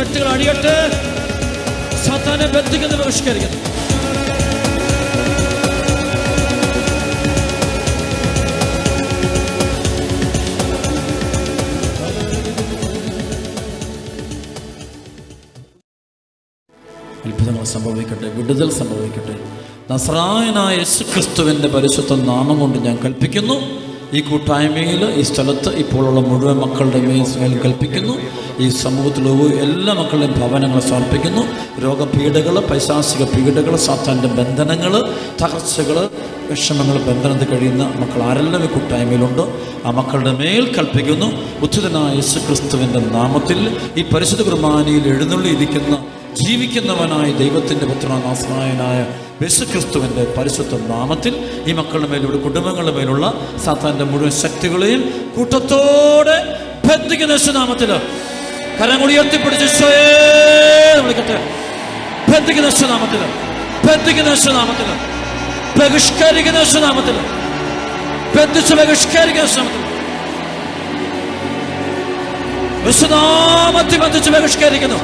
കെട്ടുകൾ അടിയട്ടെ സാത്താനെ ബന്ധിക്കുന്ന ബഹിഷ്കരിക്കുന്നു അത്ഭുതങ്ങൾ സംഭവിക്കട്ടെ വിടുതൽ സംഭവിക്കട്ടെ നസ്രായനായ യേശു ക്രിസ്തുവിൻ്റെ പരിശുദ്ധ നാമം കൊണ്ട് ഞാൻ കൽപ്പിക്കുന്നു ഈ കൂട്ടായ്മയിൽ ഈ സ്ഥലത്ത് ഇപ്പോഴുള്ള മുഴുവൻ മക്കളുടെ മേൽ കൽപ്പിക്കുന്നു ഈ സമൂഹത്തിലുള്ള എല്ലാ മക്കളുടെയും ഭവനങ്ങൾ സമർപ്പിക്കുന്നു രോഗപീഠകൾ പൈശാസിക പീഡകൾ സാത്താൻ്റെ ബന്ധനങ്ങൾ തകർച്ചകൾ വിഷമങ്ങൾ ബന്ധനത്തിൽ കഴിയുന്ന മക്കൾ ആരെല്ലാം ഈ കൂട്ടായ്മയിലുണ്ടോ ആ മക്കളുടെ മേൽ കൽപ്പിക്കുന്നു ഉച്ചിതനായ യേശു ക്രിസ്തുവിൻ്റെ നാമത്തിൽ ഈ പരിശുദ്ധ കുർബാനയിൽ എഴുന്നള്ളിയിരിക്കുന്ന ജീവിക്കുന്നവനായ ദൈവത്തിൻ്റെ പുത്രനാസ്നായനായ യേശുക്രിസ്തുവിൻ്റെ പരിശുദ്ധ നാമത്തിൽ ഈ മക്കളുടെ മേലുള്ള കുടുംബങ്ങളുടെ മേലുള്ള സാത്താൻ്റെ മുഴുവൻ ശക്തികളെയും കൂട്ടത്തോടെ ബന്ധിക്കുന്ന യേശുനാമത്തിൽ കരങ്ങൾ ഉയർത്തിപ്പിടിച്ച് ഈശോയേ എന്ന് വിളിക്കട്ടെ ബന്ധിക്കുന്ന യേശുനാമത്തിൽ ബന്ധിക്കുന്ന യേശുനാമത്തിൽ ബഹിഷ്കരിക്കുന്ന യേശുനാമത്തിൽ ബന്ധിച്ച് ബഹിഷ്കരിക്കുന്ന യേശുനാമത്തിൽ യേശുനാമത്തിൽ ബന്ധിച്ച് ബഹിഷ്കരിക്കുന്നു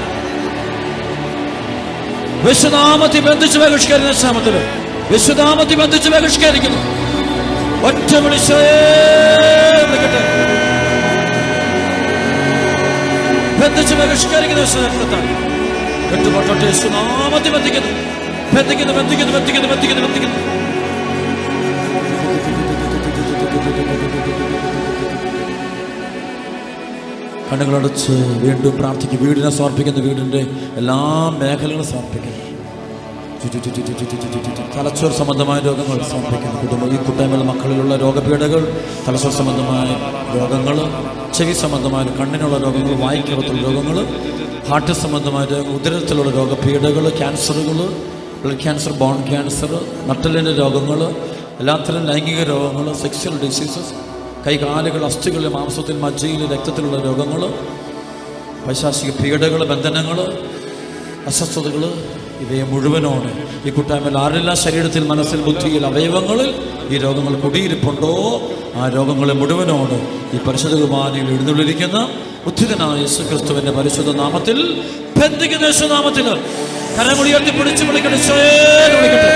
വിശ്വനാമത്തിൽ ബന്ധിച്ച് ബഹിഷ്കരിക്കുന്ന ശ്രമത്തിൽ വിശ്വനാമത്തിൽ ബന്ധിച്ച് ബഹിഷ്കരിക്കുന്നു ഒറ്റ വിളിച്ചേ വിളിക്കട്ടെ ബന്ധിച്ച് ബഹിഷ്കരിക്കുന്ന ശ്രമത്താണ് കെട്ടുപൊട്ടോട്ട് യേശുനാമത്തിൽ ബന്ധിക്കുന്നു ബന്ധിക്കുന്നു ബന്ധിക്കുന്നു ബന്ധിക്കുന്നു ബന്ധിക്കുന്നു ബന്ധിക്കുന്നു കണ്ണുകളടച്ച് വീണ്ടും പ്രാർത്ഥിക്കും വീടിനെ സമർപ്പിക്കുന്ന വീടിൻ്റെ എല്ലാ മേഖലകളും സമർപ്പിക്കുന്നു തലച്ചോർ സംബന്ധമായ രോഗങ്ങൾ സമർപ്പിക്കുന്നു കുടുംബം ഈ കൂട്ടായ്മയിലെ മക്കളിലുള്ള രോഗപീഠകൾ തലച്ചോർ സംബന്ധമായ രോഗങ്ങൾ ചെവി സംബന്ധമായ കണ്ണിനുള്ള രോഗങ്ങൾ വായിക്കകത്തുള്ള രോഗങ്ങൾ ഹാർട്ട് സംബന്ധമായ രോഗങ്ങൾ ഉദരത്തിലുള്ള രോഗപീഠകൾ ക്യാൻസറുകൾ ബ്ലഡ് ക്യാൻസർ ബോൺ ക്യാൻസർ നട്ടലിൻ്റെ രോഗങ്ങൾ എല്ലാത്തരം ലൈംഗിക രോഗങ്ങൾ സെക്സ്വൽ ഡിസീസസ് കൈകാലുകൾ അസ്ഥികൾ മാംസത്തിൽ മജ്ജയിൽ രക്തത്തിലുള്ള രോഗങ്ങൾ പൈശാചിക പീഡകൾ ബന്ധനങ്ങൾ അസ്വസ്ഥതകൾ ഇവയെ മുഴുവനോട് ഈ കൂട്ടായ്മയിൽ ആരെല്ലാം ശരീരത്തിൽ മനസ്സിൽ ബുദ്ധിയിൽ അവയവങ്ങളിൽ ഈ രോഗങ്ങൾ കുടിയിരിപ്പുണ്ടോ ആ രോഗങ്ങളെ മുഴുവനോട് ഈ പരിശുദ്ധ കുർബാനയിൽ എഴുന്നള്ളിരിക്കുന്ന ഉദ്ധിതനായ യേശു ക്രിസ്തുവിന്റെ പരിശുദ്ധ നാമത്തിൽ ബന്ധിക്കുന്ന യേശു നാമത്തിൽ കരമുടിയർത്തി പിടിച്ച് വിളിക്കട്ടെ ഈശോയേ എന്ന് വിളിക്കട്ടെ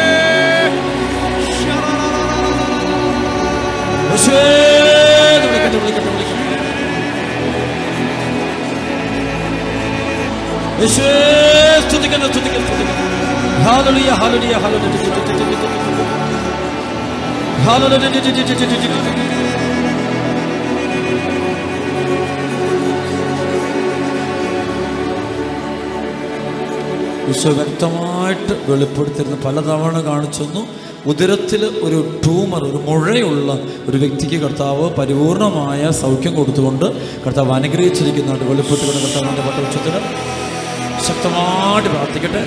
ഈശോയേ എന്ന് വിളിക്കട്ടെ വിളിക്കട്ടെ വിളിക്കട്ടെ യേശുവേ, സ്തുതിക്കുന്നു, സ്തുതിക്കുന്നു, സ്തുതിക്കുന്നു. Hallelujah, hallelujah, hallelujah. ഹല്ലേലൂയ. ഈശോ വ്യക്തമായിട്ട് വെളിപ്പെടുത്തിരുന്ന പലതവണ കാണിച്ചെന്നു ഉദരത്തിൽ ഒരു ട്യൂമർ ഒരു മുഴയുള്ള ഒരു വ്യക്തിക്ക് കർത്താവ് പരിപൂർണമായ സൗഖ്യം കൊടുത്തുകൊണ്ട് കർത്താവ് അനുഗ്രഹിച്ചിരിക്കുന്നതായിട്ട് വെളിപ്പെട്ടുകൊണ്ട് കർത്താവിൻ്റെ പട്ട ഉച്ചത്തിൽ ശക്തമായിട്ട് പ്രാർത്ഥിക്കട്ടെ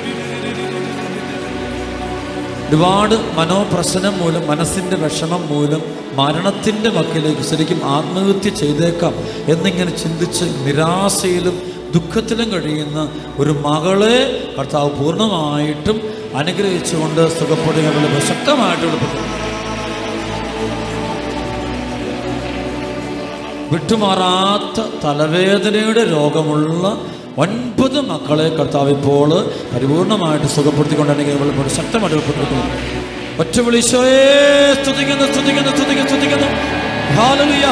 ഒരുപാട് മനോപ്രശ്നം മൂലം മനസ്സിൻ്റെ വിഷമം മൂലം മരണത്തിൻ്റെ വക്കിലേക്ക് ശരിക്കും ആത്മഹത്യ ചെയ്തേക്കാം എന്നിങ്ങനെ ചിന്തിച്ച് നിരാശയിലും ദുഃഖത്തിലും കഴിയുന്ന ഒരു മകളെ കർത്താവ് പൂർണ്ണമായിട്ടും അനുഗ്രഹിച്ചുകൊണ്ട് സുഖപ്പെടുക ശക്തമായിട്ട് വെളിപ്പെട്ടു വിട്ടുമാറാത്ത തലവേദനയുടെ രോഗമുള്ള ഒൻപത് മക്കളെ കർത്താവ് ഇപ്പോൾ പരിപൂർണമായിട്ട് സുഖപ്പെടുത്തിക്കൊണ്ടെങ്കിൽ വെളിപ്പെടും ശക്തമായിട്ട് വെളിപ്പെട്ടിരിക്കുന്നു ഒറ്റ വിളിച്ചോയേ സ്തുതിക്കുന്നു സ്തുതിക്കുന്നു സ്തുതിക്കുന്നു സ്തുതിക്കുന്നു ഹാലലുയ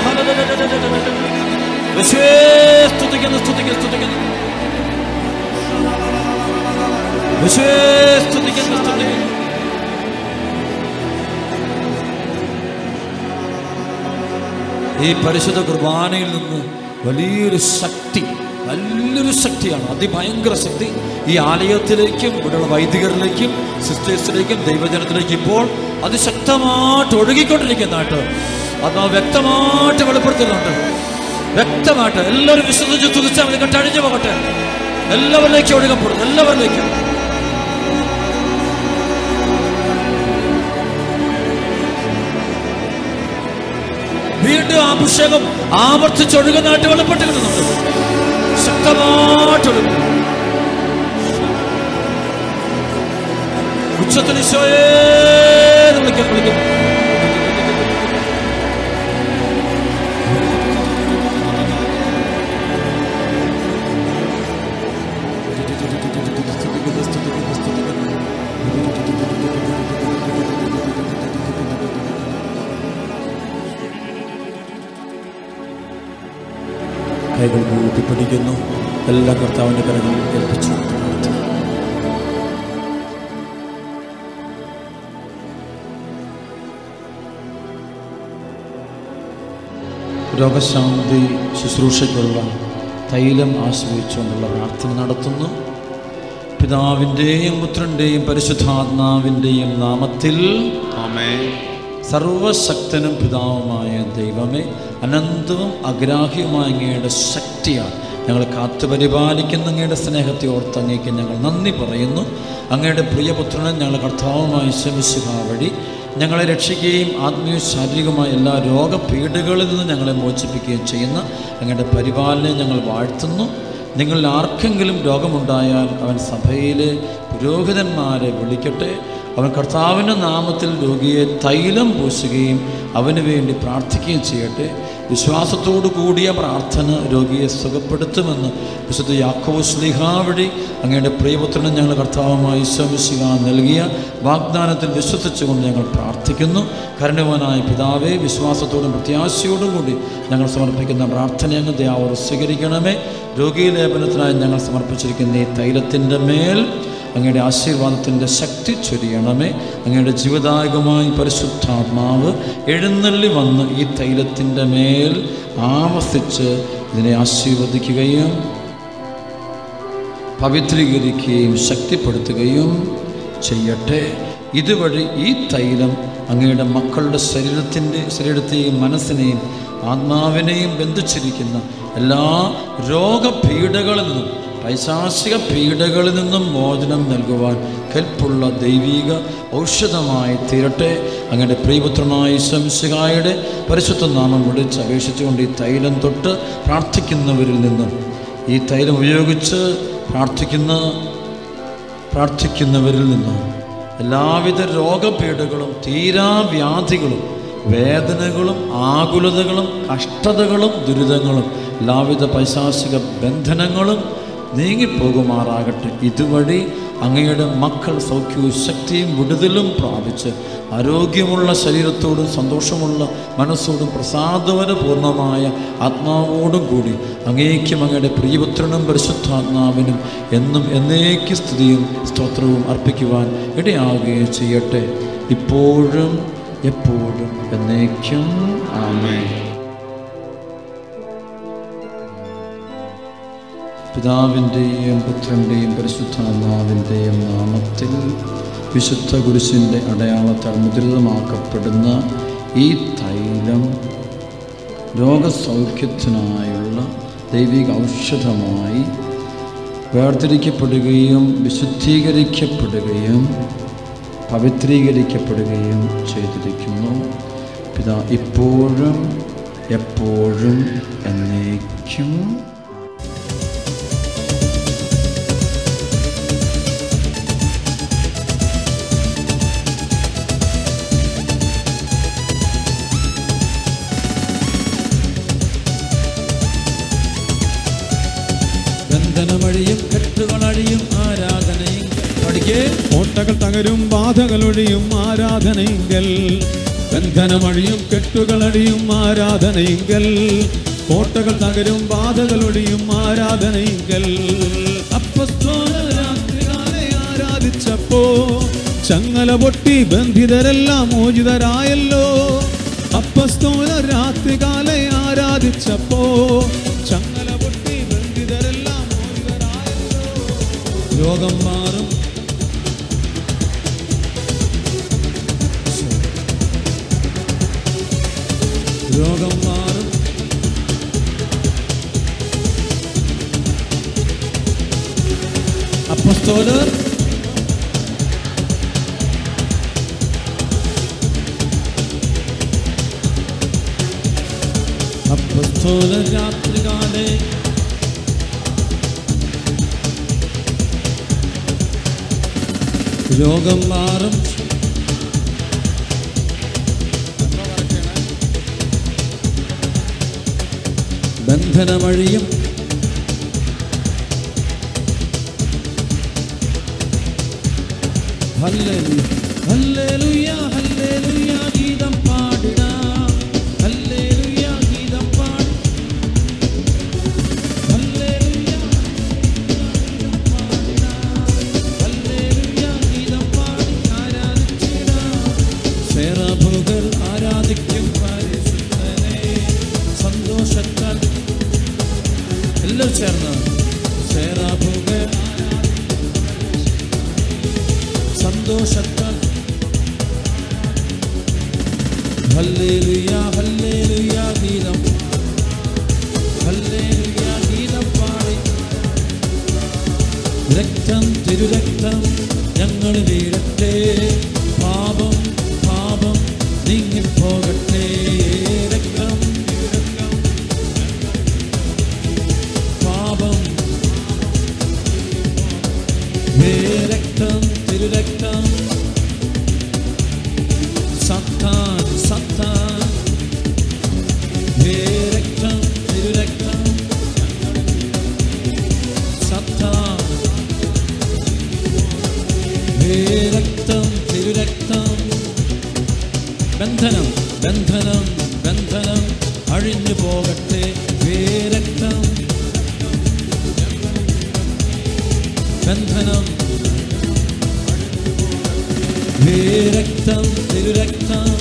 യേശുവേ സ്തുതിക്കുന്നു സ്തുതിക്കുന്നു സ്തുതിക്കുന്നു യേശുവേ സ്തുതിക്കുന്നു സ്തുതിക്കുന്നു ഈ പരിശുദ്ധ കുർബാനയിൽ നിന്ന് വലിയൊരു ശക്തി വലിയൊരു ശക്തിയാണ് അതിഭയങ്കര ശക്തി ഈ ആലയത്തിലേക്കും ഇവിടെയുള്ള വൈദികരിലേക്കും സിസ്റ്റേഴ്സിലേക്കും ദൈവജനത്തിലേക്കും ഇപ്പോൾ അതിശക്തമായിട്ട് ഒഴുകിക്കൊണ്ടിരിക്കുന്നതായിട്ട് അത് വ്യക്തമായിട്ട് വെളിപ്പെടുത്തുന്നുണ്ട് വ്യക്തമായിട്ട് എല്ലാവരും വിശ്വസിച്ച് തുതിച്ചാൽ മതി കെട്ടഴിഞ്ഞു പോകട്ടെ എല്ലാവരിലേക്കും ഒഴുകപ്പെടും എല്ലാവരിലേക്കും വീണ്ടും ആ അഭിഷേകം ആവർത്തിച്ചൊഴുകുന്നതായിട്ട് വെളിപ്പെട്ട് കിട്ടുന്നുണ്ട് ശക്തമായിട്ടൊഴുകും ഉച്ചത്തിൽ ഈശോയേ എന്ന് വിളിക്കാൻ വിളിക്കും കൈകൾ കൂട്ടിപ്പിടിക്കുന്നു എല്ലാ കർത്താവിൻ്റെ കരങ്ങളിൽ ഏൽപ്പിച്ചു കൊടുത്ത് പ്രാർത്ഥിക്കുന്നു രോഗശാന്തി ശുശ്രൂഷയ്ക്കുള്ള തൈലം ആശ്രയിച്ചുകൊണ്ടുള്ള പ്രാർത്ഥന നടത്തുന്നു പിതാവിൻ്റെയും പുത്രൻ്റെയും പരിശുദ്ധാത്മാവിൻ്റെയും നാമത്തിൽ ആമേൻ സർവശക്തനും പിതാവുമായ ദൈവമേ അനന്തവും അഗ്രാഹ്യവുമായ അങ്ങയുടെ ശക്തിയാണ് ഞങ്ങൾ കാത്തുപരിപാലിക്കുന്ന അങ്ങയുടെ സ്നേഹത്തെ ഓർത്ത് അങ്ങേക്ക് ഞങ്ങൾ നന്ദി പറയുന്നു അങ്ങയുടെ പ്രിയപുത്രനും ഞങ്ങളുടെ കർത്താവുമായ ശമിശുക വഴി ഞങ്ങളെ രക്ഷിക്കുകയും ആത്മീയ ശാരീരികമായ എല്ലാ രോഗപീഠകളിൽ നിന്ന് ഞങ്ങളെ മോചിപ്പിക്കുകയും ചെയ്യുന്ന അങ്ങയുടെ പരിപാലനെ ഞങ്ങൾ വാഴ്ത്തുന്നു നിങ്ങളിൽ ആർക്കെങ്കിലും രോഗമുണ്ടായാൽ അവൻ സഭയിലെ പുരോഹിതന്മാരെ വിളിക്കട്ടെ അവൻ കർത്താവിൻ്റെ നാമത്തിൽ രോഗിയെ തൈലം പൂശുകയും അവന് വേണ്ടി പ്രാർത്ഥിക്കുകയും ചെയ്യട്ടെ വിശ്വാസത്തോടു കൂടിയ പ്രാർത്ഥന രോഗിയെ സുഖപ്പെടുത്തുമെന്ന് വിശുദ്ധ യാക്കോബ് ശ്ലീഹ വഴി അങ്ങയുടെ പ്രിയപുത്രനും ഞങ്ങൾ കർത്താവുമായി ഈശോമിശിക നൽകിയ വാഗ്ദാനത്തിൽ വിശ്വസിച്ചുകൊണ്ട് ഞങ്ങൾ പ്രാർത്ഥിക്കുന്നു കരുണവാനായ പിതാവേ വിശ്വാസത്തോടും പ്രത്യാശയോടും കൂടി ഞങ്ങൾ സമർപ്പിക്കുന്ന പ്രാർത്ഥന അങ്ങ് ദയാവർ സ്വീകരിക്കണമേ രോഗീലേപനത്തിനായി ഞങ്ങൾ സമർപ്പിച്ചിരിക്കുന്ന ഈ തൈലത്തിൻ്റെ മേൽ അങ്ങയുടെ ആശീർവാദത്തിൻ്റെ ശക്തി ചൊരിയണമേ അങ്ങയുടെ ജീവദായകമായ പരിശുദ്ധാത്മാവ് എഴുന്നള്ളി വന്ന് ഈ തൈലത്തിൻ്റെ മേൽ ആവസിച്ച് ഇതിനെ ആശീർവദിക്കുകയും പവിത്രീകരിക്കുകയും ശക്തിപ്പെടുത്തുകയും ചെയ്യട്ടെ ഇതുവഴി ഈ തൈലം അങ്ങയുടെ മക്കളുടെ ശരീരത്തിൻ്റെ ശരീരത്തെയും മനസ്സിനെയും ആത്മാവിനെയും ബന്ധിച്ചിരിക്കുന്ന എല്ലാ രോഗപീഠകളിൽ നിന്നും പൈശാചിക പീഡകളിൽ നിന്നും മോചനം നൽകുവാൻ കെൽപ്പുള്ള ദൈവീക ഔഷധമായി തീരട്ടെ അങ്ങയുടെ പ്രിയപുത്രനായ ശംശികായുടെ പരിശുദ്ധ നാമം വിളിച്ച് അപേക്ഷിച്ചുകൊണ്ട് ഈ തൈലം തൊട്ട് പ്രാർത്ഥിക്കുന്നവരിൽ നിന്നും ഈ തൈലം ഉപയോഗിച്ച് പ്രാർത്ഥിക്കുന്ന പ്രാർത്ഥിക്കുന്നവരിൽ നിന്ന് എല്ലാവിധ രോഗപീഠകളും തീരാവ്യാധികളും വേദനകളും ആകുലതകളും കഷ്ടതകളും ദുരിതങ്ങളും എല്ലാവിധ പൈശാചിക ബന്ധനങ്ങളും നീങ്ങിപ്പോകുമാറാകട്ടെ ഇതുവഴി അങ്ങയുടെ മക്കൾ സൗഖ്യവും ശക്തിയും വിടുതലും പ്രാപിച്ച് ആരോഗ്യമുള്ള ശരീരത്തോടും സന്തോഷമുള്ള മനസ്സോടും പ്രസാദപരപൂർണമായ ആത്മാവോടും കൂടി അങ്ങേക്കും അങ്ങയുടെ പ്രിയപുത്രനും പരിശുദ്ധാത്മാവിനും എന്നും എന്നേക്ക് സ്തുതിയും സ്തോത്രവും അർപ്പിക്കുവാൻ ഇടയാവുകയും ചെയ്യട്ടെ ഇപ്പോഴും എപ്പോഴും എന്നേക്കും ആമേൻ പിതാവിൻ്റെയും പുത്രൻ്റെയും പരിശുദ്ധാത്മാവിൻ്റെയും നാമത്തിൽ വിശുദ്ധ കുരിശിൻ്റെ അടയാളത്താൽ മുദ്രിതമാക്കപ്പെടുന്ന ഈ തൈലം രോഗസൗഖ്യത്തിനായുള്ള ദൈവിക ഔഷധമായി വേർതിരിക്കപ്പെടുകയും വിശുദ്ധീകരിക്കപ്പെടുകയും പവിത്രീകരിക്കപ്പെടുകയും ചെയ്തിരിക്കുന്നു പിതാ ഇപ്പോഴും എപ്പോഴും എന്നേക്കും ബന്ധനമഴിയും കെട്ടുകളഴിയും ആരാധനയും പഠിക്കേ കോട്ടകൾ തകരും ബാധകളൊഴിയും ആരാധനയെങ്കൽ ബന്ധനമഴിയും കെട്ടുകളടിയും ആരാധനയെങ്കൽ കോട്ടകൾ തകരും ബാധകളൊടിയും ആരാധനയെങ്കൽ അപ്പസ്തോല രാത്രികാലെ ആരാധിച്ചപ്പോ ചങ്ങല പൊട്ടി ബന്ധിതരെല്ലാം മോചിതരായല്ലോ അപ്പസ്തോല രാത്രികാലെ ആരാധിച്ചപ്പോ ചങ്ങല പൊട്ടി ബന്ധിതരെല്ലാം മോചിതരായല്ലോ രോഗം മാറും രോഗം മാറും അപ്പസ്തോലർ അപ്പസ്തോലർ രാത്രികാലേ രോഗം മാറും ബന്ധനമഴിയും ഹല്ലേലൂയ ഹല്ലേലൂയ ഹല്ലേലൂയ ഗീതം പാടിടാം ഹല്ലേലൂയ ഗീതം പാടി എല്ലാവരും ചേർന്ന് സേറാഭൂമേ സന്തോഷത്താൽ ഹല്ലേലൂയ ഹല്ലേലൂയ ഗീതം ഹല്ലേലൂയ ഗീതം പാടി രക്തം തിരുരക്തം ഞങ്ങൾ വീഴട്ടെ പാപം പാപം നീങ്ങിപ്പോകട്ടെ രക്തം തിരുരക്തം പാപം ഹേ രക്തം തിരുരക്തം സത്താൻ സത്താൻ ഹേ രക്തം തിരുരക്തം സത്താൻ ഹേ രക്തം തിരുരക്തം ബന്ധനം ബന്ധനം ബന്ധനം അഴിഞ്ഞു പോകട്ടെ ഹേ രക്തം ബന്ധനം ഹേ രക്തം തിരുരക്തം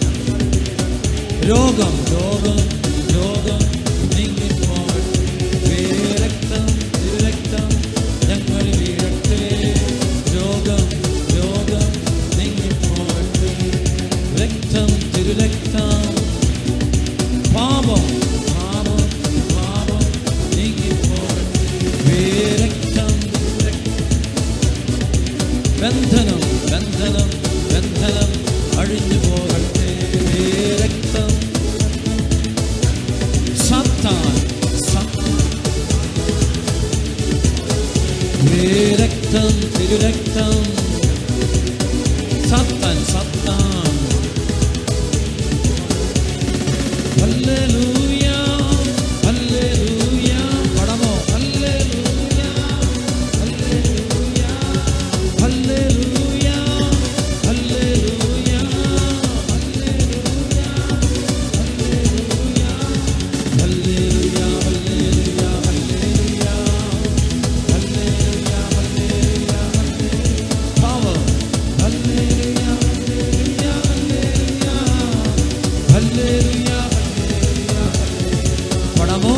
രോഗം രോഗം രോഗം നീങ്ങിപ്പോകട്ടെ ഹേ രക്തം തിരുരക്തം ഞങ്ങൾ വീഴട്ടെ രോഗം രോഗം നീങ്ങിപ്പോകട്ടെ രക്തം തിരുരക്തം പാപം പാപം പാപം നീങ്ങിപ്പോകട്ടെ ഹേ രക്തം ബന്ധനം ബന്ധനം ബന്ധനം അഴിഞ്ഞു പോകട്ടെ ഹേ രക്തം സത്താൻ സത്താൻ ഹേ രക്തം തിരുരക്തം സത്താൻ സത്താൻ ഹല്ലേലൂയ ഹല്ലേലൂയ പടമോ hallelujah hallelujah hallelujah hallelujah hallelujah hallelujah hallelujah hallelujah hallelujah hallelujah power hallelujah hallelujah hallelujah hallelujah പടമോ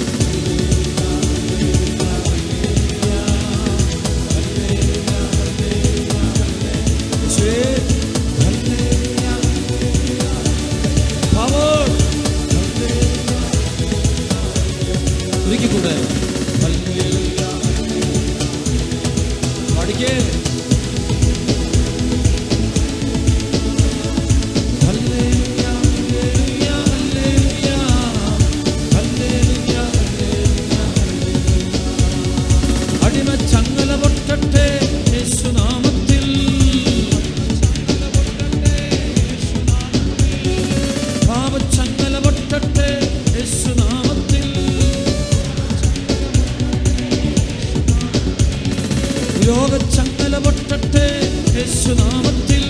Sweet. Hallelujah. Power. ഒരിക്കൽ കൂടെ Hallelujah. പാടിക്കേ Hallelujah, hallelujah, hallelujah. Hallelujah, hallelujah, hallelujah. അടിമ ചങ്ങല പൊട്ടട്ടെ യേശുനാമത്തിൽ പാപച്ചങ്ങല പൊട്ടട്ടെ യേശുനാമത്തിൽ രോഗച്ചങ്ങല പൊട്ടട്ടെ യേശുനാമത്തിൽ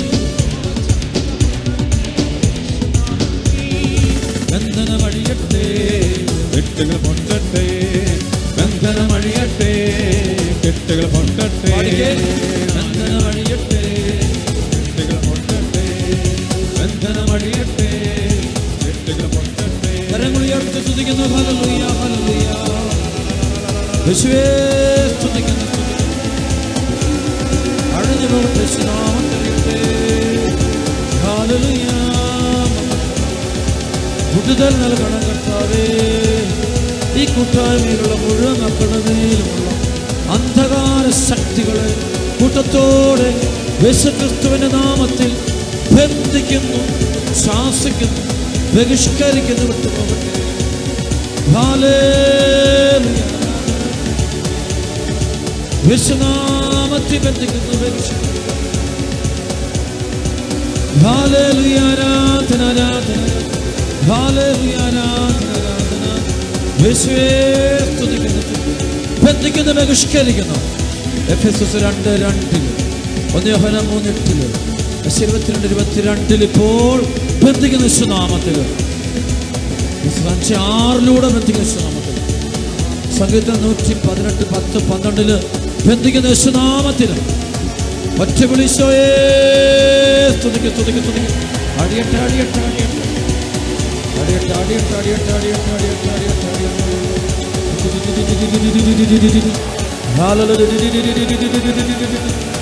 ബന്ധനമഴിയട്ടെ കെട്ടുകൾ പൊട്ടട്ടെ ബന്ധനമഴിയട്ടെ കെട്ടുകൾ പൊട്ടട്ടെ പാടിക്കേ ബന്ധനമഴിയട്ടെ കെട്ടുകൾ പൊട്ടട്ടെ ബന്ധനമഴിയട്ടെ കെട്ടുകൾ പൊട്ടട്ടെ കരങ്ങളുയർത്തി സ്തുതിക്കുന്നു ഹല്ലേലൂയ ഹല്ലേലൂയ യേശുവേ സ്തുതിക്കുന്നു സ്തുതിക്കുന്നു. അഴിഞ്ഞു പോകട്ടെ യേശുനാമം തെളിയട്ടെ ഹല്ലേലൂയ വിടുതൽ നൽകണം കർത്താവേ ഈ കൂട്ടായ്മയിലുള്ള മുഴുവൻ മക്കളുടെ മേലുമുള്ള അന്ധകാര ശക്തികളെ കൂട്ടത്തോടെ യേശുക്രിസ്തുവിന്റെ നാമത്തിൽ ബന്ധിക്കുന്നു ശാസിക്കുന്നു ബഹിഷ്കരിക്കുന്നു വിട്ടുപോകട്ടെ ഹാലേലൂയ. യേശുനാമത്തിൽ ബന്ധിക്കുന്നു ബഹിഷ്കരിക്കുന്നു ഹാലേലൂയ ആരാധന ആരാധന ഹാലേലൂയ ആരാധന ആരാധന യേശുവേ സ്തുതിക്കുന്നു ബന്ധിക്കുന്നു ബഹിഷ്കരിക്കുന്നു എഫ് എസ് എസ് രണ്ട് രണ്ടിൽ ഒന്ന് യോഹന മൂന്നെട്ടില് എസ് ഇരുപത്തിരണ്ട് ഇരുപത്തിരണ്ടിൽ ഇപ്പോൾ ബന്ധിക്കുന്ന യേശുനാമത്തിൽ അഞ്ച് ആറിലൂടെ ബന്ധിക്കുന്ന യേശുനാമത്തിൽ സംഗീതം നൂറ്റി പതിനെട്ട് പത്ത് പന്ത്രണ്ടില് ബന്ധിക്കുന്ന യേശുനാമത്തിൽ ഒറ്റ വിളിച്ചോയേ സ്തുതിക്ക് സ്തുതിക്ക് സ്തുതിക്ക് അടിയട്ടെ അടിയട്ടെ അടിയട്ടെ അടിയട്ടെ അടിയട്ടെ അടിയട്ടെ അടിയട്ടെ അടിയട്ടെ അടിയട്ടെ അടിയട്ടെ Hallelujah.